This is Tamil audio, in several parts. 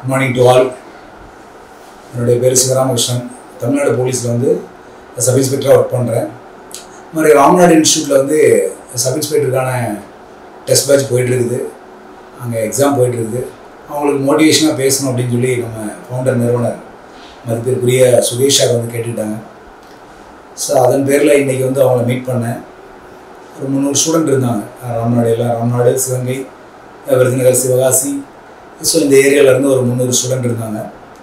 குட் மார்னிங் டு ஆல் என்னுடைய பேர் சிவராமகிருஷ்ணன் தமிழ்நாடு போலீஸில் வந்து சப் இன்ஸ்பெக்டராக ஒர்க் பண்ணுறேன் இது மாதிரி ராம்நாடு இன்ஸ்டியூட்டில் வந்து சப் இன்ஸ்பெக்டருக்கான டெஸ்ட் பேட்ச் போயிட்டுருக்குது அங்கே எக்ஸாம் போயிட்டுருக்குது அவங்களுக்கு மோட்டிவேஷனாக பேசணும் அப்படின்னு சொல்லி நம்ம ஃபவுண்டர் நிறுவனர் மதிப்பிற்குரிய சுகேஷாக வந்து கேட்டுக்கிட்டாங்க ஸோ அதன் பேரில் இன்றைக்கி வந்து அவங்கள மீட் பண்ணேன் ஒரு முந்நூறு ஸ்டூடெண்ட் இருந்தாங்க ராம்நாடு எல்லாம் ராம்நாடு சிவகங்கை விருதுநகர் சிவகாசி ஸோ இந்த ஏரியாவிலேருந்து ஒரு முந்நூறு ஸ்டூடெண்ட் இருந்தாங்க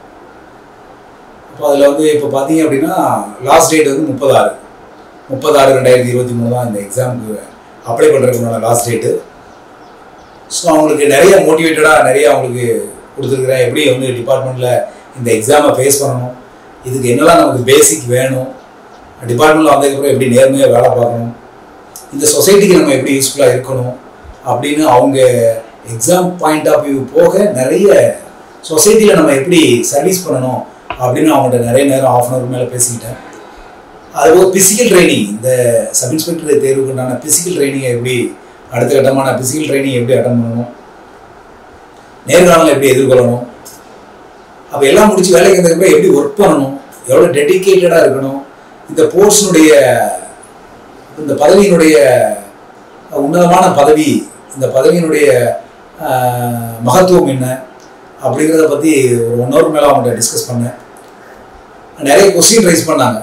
அப்போ அதில் வந்து இப்போ பார்த்தீங்க அப்படின்னா லாஸ்ட் டேட் வந்து முப்பதாறு முப்பதாறு ரெண்டாயிரத்தி இருபத்தி மூணு தான் இந்த எக்ஸாமுக்கு அப்ளை பண்ணுறதுக்குண்டான லாஸ்ட் டேட்டு ஸோ அவங்களுக்கு நிறைய மோட்டிவேட்டடாக நிறைய அவங்களுக்கு கொடுத்துருக்குறேன் எப்படி வந்து டிபார்ட்மெண்ட்டில் இந்த எக்ஸாமை ஃபேஸ் பண்ணணும் இதுக்கு என்னெல்லாம் நமக்கு பேசிக் வேணும் டிபார்ட்மெண்ட்டில் வந்ததுக்கப்புறம் எப்படி நேர்மையாக வேலை பார்க்கணும் இந்த சொசைட்டிக்கு நம்ம எப்படி யூஸ்ஃபுல்லாக இருக்கணும் அப்படின்னு அவங்க எக்ஸாம் பாயிண்ட் ஆஃப் வியூ போக நிறைய சொசைட்டியில் நம்ம எப்படி சர்வீஸ் பண்ணணும் அப்படின்னு அவங்கள்ட்ட நிறைய நேரம் ஆஃப் அன் அவர் மேலே பேசிக்கிட்டேன் அதுபோல் பிசிக்கல் ட்ரைனிங் இந்த சப் இன்ஸ்பெக்டர் தேர்வுக்குண்டான பிசிக்கல் ட்ரைனிங்கை எப்படி அடுத்த கட்டமான பிசிக்கல் ட்ரைனிங் எப்படி அட்டன் பண்ணணும் நேர்காணலை எப்படி எதிர்கொள்ளணும் அப்போ எல்லாம் முடிச்சு வேலைக்கு வந்ததுக்கப்புறம் எப்படி ஒர்க் பண்ணணும் எவ்வளோ டெடிக்கேட்டடாக இருக்கணும் இந்த போர்ட்ஸினுடைய இந்த பதவியினுடைய உன்னதமான பதவி இந்த பதவியினுடைய மகத்துவம் என்ன அப்படிங்கிறத பற்றி ஒரு ஒன் ஹவர் மேலே அவங்கள்ட்ட டிஸ்கஸ் பண்ணேன் நிறைய கொஸ்டின் ரைஸ் பண்ணாங்க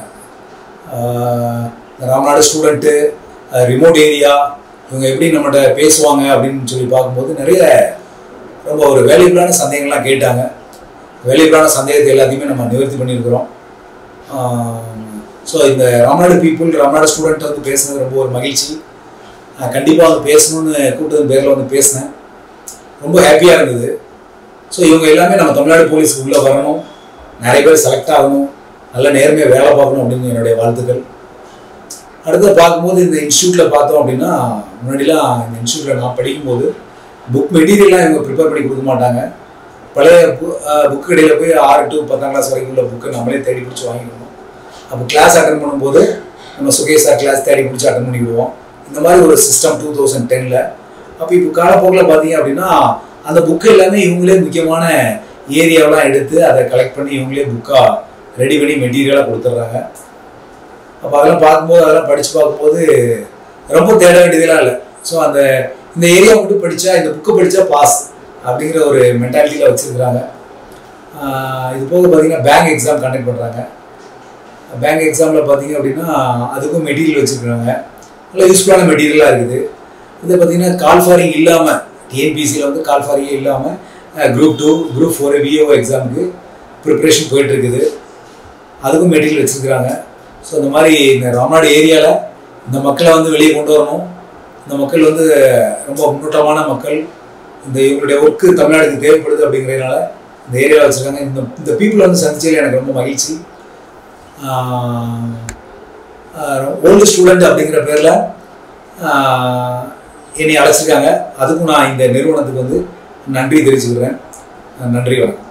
ராமநாடு ஸ்டூடெண்ட்டு ரிமோட் ஏரியா இவங்க எப்படி நம்மகிட்ட பேசுவாங்க அப்படின்னு சொல்லி பார்க்கும்போது நிறைய ரொம்ப ஒரு வேல்யூபிளான சந்தேகங்கள்லாம் கேட்டாங்க வேல்யூபிளான சந்தேகத்தை எல்லாத்தையுமே நம்ம நிவர்த்தி பண்ணியிருக்கிறோம் ஸோ இந்த ராமநாடு பீப்புள் ராமநாடு ஸ்டூடெண்ட் வந்து பேசுனது ரொம்ப ஒரு மகிழ்ச்சி கண்டிப்பாக வந்து பேசணும்னு கூட்டத்தின் பேரில் வந்து பேசினேன் ரொம்ப ஹாப்பியாக இருந்தது ஸோ இவங்க எல்லாமே நம்ம தமிழ்நாடு போலீஸ்க்கு உள்ளே வரணும் நிறைய பேர் செலக்ட் ஆகணும் நல்ல நேர்மையாக வேலை பார்க்கணும் அப்படின்னு என்னுடைய வாழ்த்துக்கள் அடுத்து பார்க்கும்போது இந்த இன்ஸ்டியூட்டில் பார்த்தோம் அப்படின்னா முன்னாடிலாம் இந்த இன்ஸ்டியூட்டில் நான் படிக்கும்போது புக் மெட்டீரியல்லாம் இவங்க ப்ரிப்பேர் பண்ணி கொடுக்க மாட்டாங்க பழைய புக் கடையில் போய் ஆறு டு பத்தாம் கிளாஸ் வரைக்கும் உள்ள புக்கை நம்மளே தேடி பிடிச்சி வாங்கிக்கணும் அப்போ கிளாஸ் அட்டன் பண்ணும்போது நம்ம சுகேஷா கிளாஸ் தேடி பிடிச்சி அட்டன் பண்ணிக்கிடுவோம் இந்த மாதிரி ஒரு சிஸ்டம் டூ தௌசண்ட் டெனில் அப்போ இப்போ காலப்போக்கில் பார்த்தீங்க அப்படின்னா அந்த புக்கு எல்லாமே இவங்களே முக்கியமான ஏரியாவெலாம் எடுத்து அதை கலெக்ட் பண்ணி இவங்களே புக்காக ரெடி பண்ணி மெட்டீரியலாக கொடுத்துட்றாங்க அப்போ அதெல்லாம் பார்க்கும்போது அதெல்லாம் படித்து பார்க்கும்போது ரொம்ப தேட வேண்டியதெல்லாம் இல்லை ஸோ அந்த இந்த ஏரியா மட்டும் படித்தா இந்த புக்கை படித்தா பாஸ் அப்படிங்கிற ஒரு மென்டாலிட்டியில் வச்சுருக்குறாங்க இது போக பார்த்தீங்கன்னா பேங்க் எக்ஸாம் கண்டக்ட் பண்ணுறாங்க பேங்க் எக்ஸாமில் பார்த்தீங்க அப்படின்னா அதுக்கும் மெட்டீரியல் வச்சுருக்குறாங்க நல்ல யூஸ்ஃபுல்லான மெட்டீரியலாக இருக்குது இதை பார்த்தீங்கன்னா கால் ஃபாரிங் இல்லாமல் டிஎன்பிசியில் வந்து கால் ஃபாரிங்கே இல்லாமல் group two group four V எக்ஸாமுக்கு ப்ரிப்ரேஷன் போயிட்டுருக்குது அதுக்கும் மெட்டீரியல் வச்சுருக்குறாங்க ஸோ இந்த மாதிரி இந்த ராமநாடு ஏரியாவில் இந்த மக்களை வந்து வெளியே கொண்டு வரணும் இந்த மக்கள் வந்து ரொம்ப முன்னோட்டமான மக்கள் இந்த இவங்களுடைய ஒர்க்கு தமிழ்நாடுக்கு தேவைப்படுது அப்படிங்கிறதுனால இந்த ஏரியாவில் வச்சுருக்காங்க இந்த இந்த பீப்புளை வந்து சந்திச்சதில் எனக்கு ரொம்ப மகிழ்ச்சி ஓல்டு ஸ்டூடெண்ட் அப்படிங்கிற பேரில் என்னை அழைச்சிருக்காங்க அதுக்கும் நான் இந்த நிறுவனத்துக்கு வந்து நன்றி தெரிவிச்சுக்கிறேன் நன்றி வணக்கம்